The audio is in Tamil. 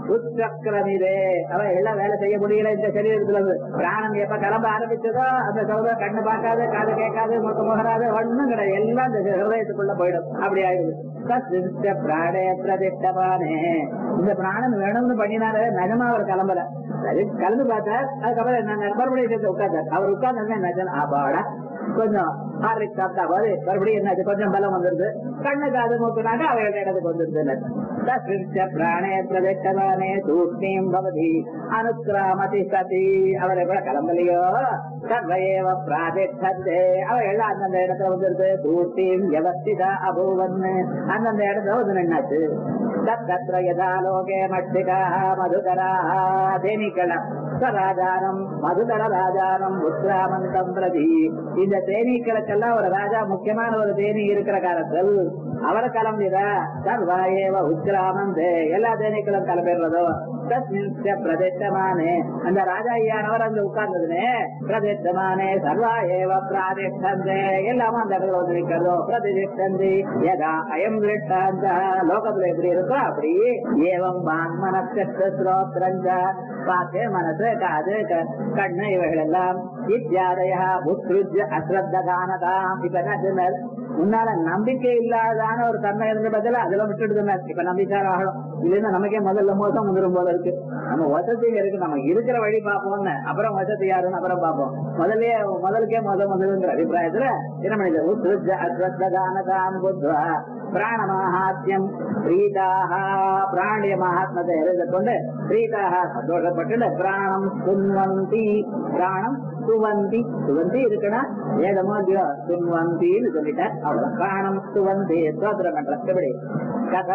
உச்சக்கரமிதே அவ எல்லாம் வேலை செய்ய முடியல இந்த சரீரத்துல இருந்து. பிராணம் எப்ப கிளம்ப ஆரம்பிச்சதோ அந்த சௌதம் கண்ணு பார்க்காது காது கேட்காது முக முகராது ஒண்ணும் கிடையாது எல்லாம் இந்த ஹிருதயத்துக்குள்ள போயிடும் அப்படி ஆயிடுது தஸ்ய பிராணே பிரதிஷ்டபானே இந்த பிராணம் வேணும்னு பண்ணினாரு நிஜமா அவர் கிளம்பல சரி கலந்து பார்த்தார் அதுக்கப்புறம் நான் மறுபடியும் உட்கார்ந்தார் அவர் உட்கார்ந்து நிஜம் அப்பாடா கொஞ்சம் ஹார்லிக் சாப்பிட்டா போது மறுபடியும் என்னாச்சு கொஞ்சம் பலம் வந்துருது கண்ணு காது மூக்குனாக்க அவையோட இடத்துக்கு வந்துருது தஸ்ய பிராணே பிரதிஷ்டபானே தூஷ்ணீம் பவதி அனுக்கிராமதி சதி அவரை கூட கிளம்பலையோ சர்வயேவ பிராதிஷ்டே அவ எல்லாம் அந்தந்த இடத்துல வந்துருது தூஷ்ணீம் வியவஸ்திதா அபூவன் அந்தந்த இடத்துல வந்து நின்னாச்சு தத்திர யதா லோகே மட்சிகா மதுகரா தேனீக்களம் ராஜானம் மதுகர ராஜானம் உத்ராமந்தம் பிரதி இந்த தேனீக்களுக்கெல்லாம் ஒரு ராஜா முக்கியமான ஒரு தேனி இருக்கிற காலத்தில் அவரை கிளம்பிட சர்வாயேவ உத்ராமந்தே எல்லா தேனீக்களும் கிளம்பிடுறதோ தஸ்மின்ஸ்ய பிரதிஷ்டமானே அந்த ராஜா ஐயானவர் அங்க உட்கார்ந்ததுனே பிரதிஷ்டமானே சர்வாயேவ பிராதிஷ்டந்தே எல்லாமும் அந்த இடத்துல வந்து நிற்கிறதோ பிரதிஷ்டந்தி யதா அயம் திருஷ்டாந்த லோகத்துல எப்படி இருக்கோ அப்படி ஏவம் வான் மனசு ஸ்ரோத்ரஞ்ச பார்த்து மனசு காது க- கண்ணு இவைகள் எல்லாம் இத்தியாதய உத்ருஜ அஸ்ரத்தானதாம் இப்ப என்ன சொன்னார் முன்னால நம்பிக்கை இல்லாதான ஒரு தன்மை இருந்த பதில அதுல விட்டுட்டு சொன்னார் இப்ப நம்பிக்கையார் ஆகணும் இல்லைன்னா நமக்கே முதல்ல மோசம் வந்துடும் போல இருக்கு நம்ம வசதி இருக்கு நம்ம இருக்கிற வழி பார்ப்போம்னு அப்புறம் வசதி யாருன்னு அப்புறம் பார்ப்போம் முதல்லயே முதலுக்கே முதல் முதலுங்கிற அபிப்பிராயத்துல என்ன பண்ணிது உத்ருஜ அஸ்ரத்தானதாம் புத்வா பிராண மகாத்யம் பிரீதாக பிராணிய மகாத்மத்தை எழுத கொண்டு பிரீதாக சந்தோஷப்பட்டு பிராணம் சுன்வந்தி பிராணம் சுவந்தி சுவந்தி இருக்குன்னா வேதமோ இல்லையோ சுன்வந்தின்னு சொல்லிட்டேன் அவ்வளவு பிராணம் சுவந்தி சோதரம் பண்ற எப்படி கதை